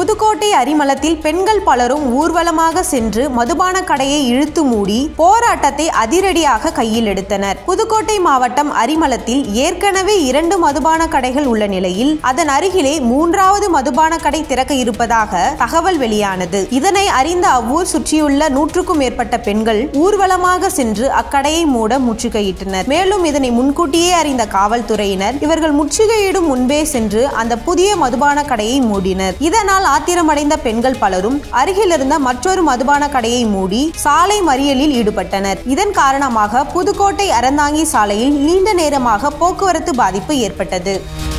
புதுக்கோட்டை அரிமளத்தில் பெண்கள் பலரும் ஊர்வலமாக சென்று மதுபான கடையை இழுத்து மூடி போராட்டத்தை அதிரடியாக கையில் எடுத்தனர் புதுக்கோட்டை மாவட்டம் அரிமளத்தில் ஏற்கனவே இரண்டு மதுபான கடைகள் உள்ள நிலையில் அதன் அருகிலே மூன்றாவது மதுபான கடை திறக்க இருப்பதாக தகவல் வெளியானது இதனை அறிந்த அவ்வூர் சுற்றியுள்ள நூற்றுக்கும் மேற்பட்ட பெண்கள் ஊர்வலமாக சென்று அக்கடையை மூட முற்றுகையிட்டனர் மேலும் இதனை முன்கூட்டியே அறிந்த காவல்துறையினர் இவர்கள் முற்றுகையிடும் முன்பே சென்று அந்த புதிய மதுபான கடையை மூடினர் இதனால் ஆத்திரமடைந்த பெண்கள் பலரும் அருகிலிருந்த மற்றொரு மதுபான கடையை மூடி சாலை மறியலில் ஈடுபட்டனர் இதன் காரணமாக புதுக்கோட்டை அறந்தாங்கி சாலையில் நீண்ட நேரமாக போக்குவரத்து பாதிப்பு ஏற்பட்டது